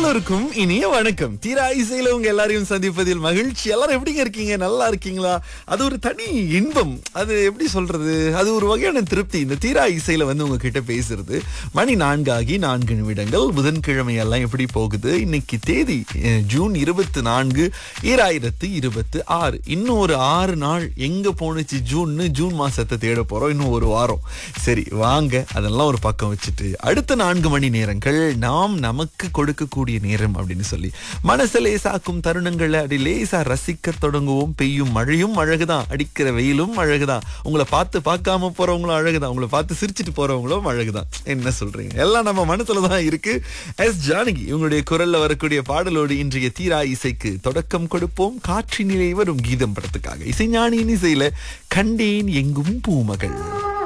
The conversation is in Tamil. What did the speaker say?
எல்லோருக்கும் இனிய வணக்கம் தீரா இசையில உங்க எல்லாரையும் சந்திப்பதில் மகிழ்ச்சி எல்லாரும் எப்படிங்க இருக்கீங்க நல்லா இருக்கீங்களா அது ஒரு தனி இன்பம் அது எப்படி சொல்றது அது ஒரு வகையான திருப்தி இந்த தீரா இசையில வந்து உங்ககிட்ட பேசுறது மணி நான்காகி நான்கு நிமிடங்கள் புதன்கிழமை எல்லாம் எப்படி போகுது இன்னைக்கு தேதி அஹ், ஜூன் இருபத்தி நான்கு ஈராயிரத்து இருபத்தி ஆறு இன்னும் ஒரு ஆறு நாள் எங்க போணுச்சு ஜூன்னு ஜூன் மாசத்தை தேட போறோம் இன்னும் ஒரு வாரம் சரி வாங்க அதெல்லாம் ஒரு பக்கம் வச்சுட்டு அடுத்த நான்கு மணி நேரங்கள் நாம் நமக்கு கொடுக்கக்கூடிய நேரம் அப்படின்னு சொல்லி மனசு லேசாக்கும் தருணங்களை அப்படி லேசா ரசிக்க தொடங்குவோம் பெய்யும் மழையும் அழகுதான் அடிக்கிற வெயிலும் அழகுதான் உங்களை பார்த்து பார்க்காம போறவங்களும் அழகுதான் உங்களை பார்த்து சிரிச்சிட்டு போறவங்களும் அழகுதான் என்ன சொல்றீங்க எல்லாம் நம்ம மனசுல தான் இருக்கு எஸ் ஜானகி இவங்களுடைய குரல்ல வரக்கூடிய பாடலோடு இன்றைய தீரா இசைக்கு தொடக்கம் கொடுப்போம் காற்றினிலே வரும் கீதம் படத்துக்காக இசைஞானியின் இசையில கண்டேன் எங்கும் பூமகள்